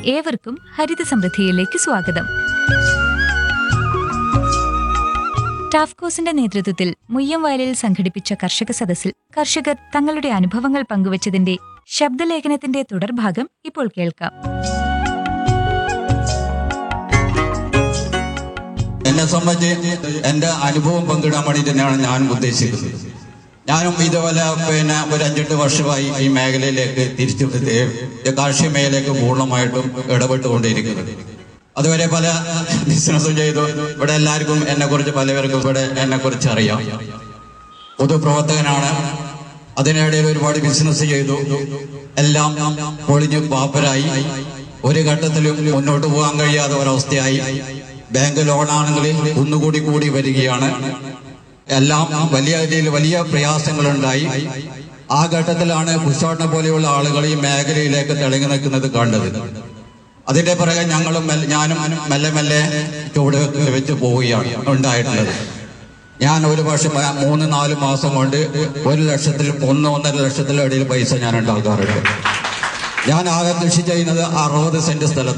ഏവർക്കും ഹരിത സമൃദ്ധിയിലേക്ക് സ്വാഗതം ടാഫ്കോസിന്റെ നേതൃത്വത്തിൽ മുയ്യംവയലിൽ സംഘടിപ്പിച്ച കർഷക സദസ്സിൽ കർഷകർ തങ്ങളുടെ അനുഭവങ്ങൾ പങ്കുവച്ചതിന്റെ ശബ്ദലേഖനത്തിന്റെ തുടർഭാഗം ഇപ്പോൾ കേൾക്കാം എന്നെ സംബന്ധിച്ച് എൻ്റെ അനുഭവം പങ്കിടാൻ വേണ്ടി തന്നെയാണ് ഞാൻ ഉദ്ദേശിക്കുന്നത് ഞാനും ഇതുപോലെ പിന്നെ ഒരു അഞ്ചെട്ട് വർഷമായി ഈ മേഖലയിലേക്ക് തിരിച്ചു ഏ, കാർഷിക മേഖലയിലേക്ക് പൂർണ്ണമായിട്ടും ഇടപെട്ടുകൊണ്ടിരിക്കുന്നത് അതുവരെ പല ബിസിനസ്സും ചെയ്തു ഇവിടെ എല്ലാവർക്കും എന്നെ കുറിച്ച് പലവർക്കും ഇവിടെ എന്നെ കുറിച്ച് അറിയാം പൊതുപ്രവർത്തകനാണ് അതിനിടയിൽ ഒരുപാട് ബിസിനസ് ചെയ്തു എല്ലാം പൊളിഞ്ഞ് പാപ്പരായി ഒരു ഘട്ടത്തിലും മുന്നോട്ട് പോകാൻ കഴിയാത്ത ഒരവസ്ഥയായി ബാങ്ക് ലോണാണെങ്കിൽ ഒന്നുകൂടി കൂടി വരികയാണ് എല്ലാം വലിയ രീതിയിൽ വലിയ പ്രയാസങ്ങളുണ്ടായി ആ ഘട്ടത്തിലാണ് കുശോട്ടനെ പോലെയുള്ള ആളുകൾ ഈ മേഖലയിലേക്ക് തെളിഞ്ഞു നിൽക്കുന്നത് കണ്ടത് അതിന്റെ പിറകെ ഞങ്ങളും മെല്ലെ- ഞാനും മെല്ലെ മെല്ലെ ചുവട് വെച്ച് പോവുകയാണ് ഉണ്ടായിട്ടുള്ളത് ഞാൻ ഒരു പക്ഷെ മ- മൂന്ന് നാല് മാസം കൊണ്ട് ഒരു ലക്ഷത്തിൽ ഒന്ന് ഒന്നര ലക്ഷത്തിലും ഇടയിൽ പൈസ ഞാൻ ഉണ്ടാക്കാറുണ്ട് ഞാൻ ആകെ കൃഷി ചെയ്യുന്നത് അറുപത് സെന്റ് സ്ഥലത്ത്